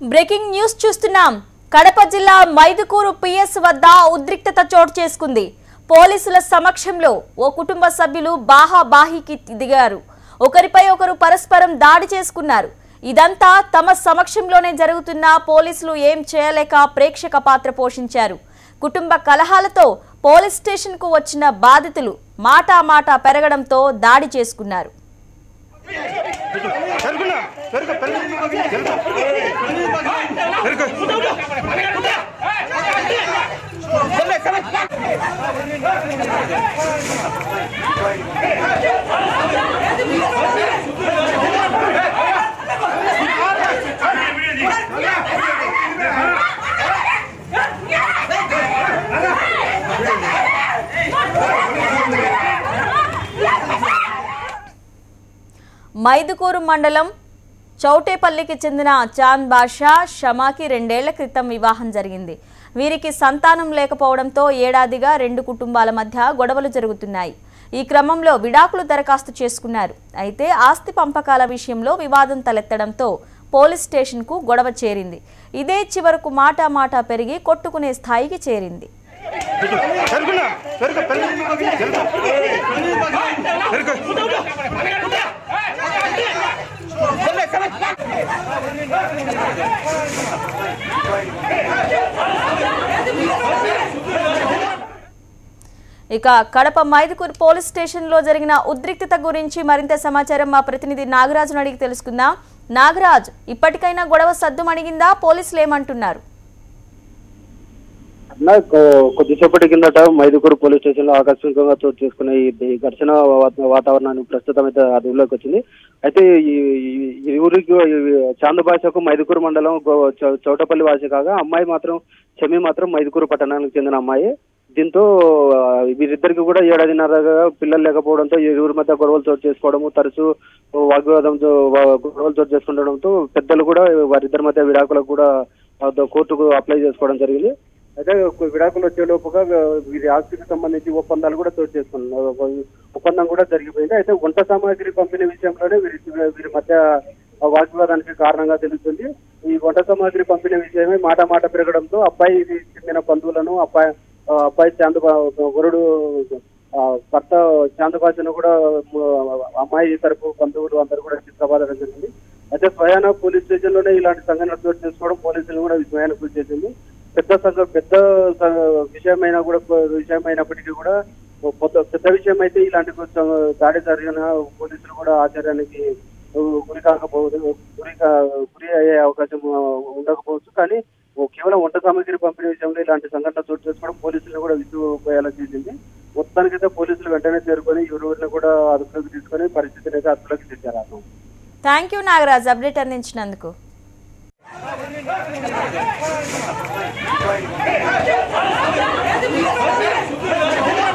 breaking news చూస్తున్నాం కడప జిల్లా Mydukur PS వద్ద ఉద్రిక్తత చోటు చేసుకుంది పోలీసుల సమక్షంలో ఓ కుటుంబ సభ్యులు బాహాబాహికి దిగారు ఒకరిపై ఒకరు పరస్పరం దాడి చేసుకున్నారు ఇదంతా తమ సమక్షంలోనే జరుగుతున్నా పోలీసులు ఏం చేయలేక ప్రేక్షక పాత్ర పోషించారు కుటుంబ కలహాలతో పోలీస్ స్టేషన్కు వచ్చిన బాధితులు మాటా మాట పెరగడంతో దాడి చేసుకున్నారు పెరుగునా పెరుగు పెరుగు పెరుగు పెరుగు మైదుకూరు మండలం చౌటేపల్లికి చెందిన చాంద్ బాషా షమాకి రెండేళ్ల క్రితం వివాహం జరిగింది వీరికి సంతానం లేకపోవడంతో ఏడాదిగా రెండు కుటుంబాల మధ్య గొడవలు జరుగుతున్నాయి ఈ క్రమంలో విడాకులు దరఖాస్తు చేసుకున్నారు అయితే ఆస్తి పంపకాల విషయంలో వివాదం తలెత్తడంతో పోలీస్ స్టేషన్కు గొడవ చేరింది ఇదే చివరకు మాటా మాటా పెరిగి కొట్టుకునే స్థాయికి చేరింది పెరుగునా పెరుగు పెరుగు పెరుగు ఇక కడప మైదుకూరు పోలీస్ స్టేషన్లో జరిగిన ఉద్రిక్తత గురించి మరింత సమాచారం మా ప్రతినిధి నాగరాజును అడిగి తెలుసుకుందాం నాగరాజ్ ఇప్పటికైనా గొడవ సద్దుమణిగిందా పోలీసులు ఏమంటున్నారు అన్న కొ- కొద్దిసేపటి కిందట మైదుకూరు పోలీస్ స్టేషన్ లో ఆకస్మికంగా చోటు చేసుకున్న ఈ ఈ ఘర్షణ వా- వాతావరణాన్ని ప్రస్తుతం అయితే అదుపులోకి వచ్చింది అయితే ఈ ఈ- ఈ ఊరికి ఈ చాంద భాషకు మైదుకూరు మండలం గో- చౌ- చౌటపల్లి వాసి కాగా అమ్మాయి మాత్రం షమి మాత్రం మైదుకూరు పట్టణానికి చెందిన అమ్మాయి దీంతో ఆ, వీరిద్దరికి కూడా ఏడాదిన్నరగా పిల్లలు లేకపోవడంతో ఈ ఊరి మధ్య గొడవలు చోటు చేసుకోవడము తరచూ వాగ్వాదంతో వా- గొడవలు చోటు చేసుకుండడంతో పెద్దలు కూడా వారిద్దరి మధ్య విడాకులకు కూడా ఆ, కోర్టుకు అప్లై చేసుకోవడం జరిగింది అయితే ఒక విడాకులు వచ్చే లోపుగా వీరి ఆస్తికి సంబంధించి ఒప్పందాలు కూడా చోటు చేసుకున్నారు ఒక ఒప్పందం కూడా జరిగిపోయింది అయితే వంట సామాగ్రి పంపిణీ విషయంలోనే వీరి వీరి మధ్య ఆ వాగ్వాదానికి కారణంగా తెలుస్తుంది ఈ వంట సామాగ్రి పంపిణీ విషయమే మాట మాట పెరగడంతో అబ్బాయి చెందిన బంధువులను అబ్బాయి ఆ, అబ్బాయి చాందు వరుడు ఆ, భర్త చాందబాజను కూడా ఆ, అమ్మాయి తరపు బంధువులు అందరూ కూడా చిత్రబాదడం జరిగింది అయితే స్వయాన పోలీస్ స్టేషన్ లోనే ఇలాంటి సంఘటన చోటు చేసుకోవడం పోలీసులు కూడా విస్మయానికి గురి చేసింది పెద్ద సంఘ పెద్ద స- విషయమైనా కూడా విషయమైనప్పటికీ కూడా ఓ పెద్ద పెద్ద విషయం అయితే ఇలాంటి కొంచెం దాడి జరిగిన పోలీసులు కూడా ఆశ్చర్యానికి గురి కాకపోవచ్చు గురి కా- గురి అయ్యే అవకాశం ఆ, ఉండకపోవచ్చు కానీ ఓ కేవలం వంట సామాగ్రి పంపిణీ విషయంలో ఇలాంటి సంఘటన చోటు చేసుకోవడం పోలీసులు కూడా విసిపోయేలా చేసింది మొత్తానికైతే పోలీసులు వెంటనే చేరుకొని ఎవరెవరిని కూడా అదుపులోకి తీసుకొని పరిస్థితిని అయితే అదుపులోకి తెచ్చారు థ్యాంక్ యూ నాగరాజ్ అప్డేట్ అందించినందుకు పెరుగు